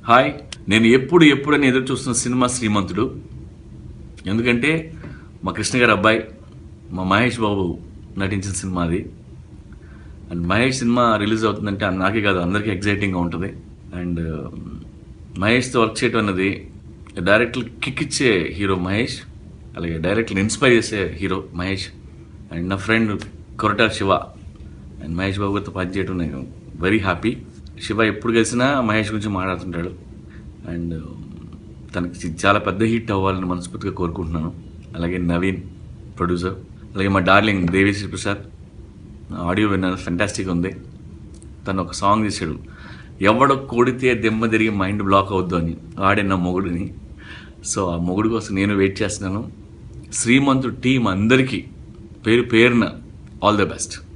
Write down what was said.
hi నేను ఎప్పుడు ఎప్పుడని ఎదురు చూస్తున్న సినిమా శ్రీమంతుడు ఎందుకంటే మా కృష్ణ గారి అబ్బాయి మా మహేష్ బాబు నటించిన సినిమా అది అండ్ మహేష్ సినిమా రిలీజ్ అవుతుందంటే అది నాకే కాదు అందరికీ ఎగ్జైటింగ్గా ఉంటుంది అండ్ మహేష్తో వర్క్ చేయడం అన్నది డైరెక్టర్ కిక్ ఇచ్చే హీరో మహేష్ అలాగే డైరెక్టర్ ఇన్స్పైర్ చేసే హీరో మహేష్ అండ్ నా ఫ్రెండ్ కొరటాల శివ అండ్ మహేష్ బాబు గారితో పనిచేయడం నేను వెరీ హ్యాపీ శివ ఎప్పుడు కలిసినా మహేష్ గురించి మాట్లాడుతుంటాడు అండ్ తనకి చాలా పెద్ద హిట్ అవ్వాలని మనస్ఫూర్తిగా కోరుకుంటున్నాను అలాగే నవీన్ ప్రొడ్యూసర్ అలాగే మా డార్లింగ్ దేవిశ్రీ ప్రసాద్ ఆడియో విన్నాను ఫెంటాస్టిక్ ఉంది తను ఒక సాంగ్ తీశాడు ఎవడ కొడితే దెమ్మ తిరిగి మైండ్ బ్లాక్ అవుద్దు అని ఆడే నా మొగుడిని సో ఆ మొగుడు కోసం నేను వెయిట్ చేస్తున్నాను శ్రీమంతుడు టీం అందరికీ పేరు పేరున ఆల్ ద బెస్ట్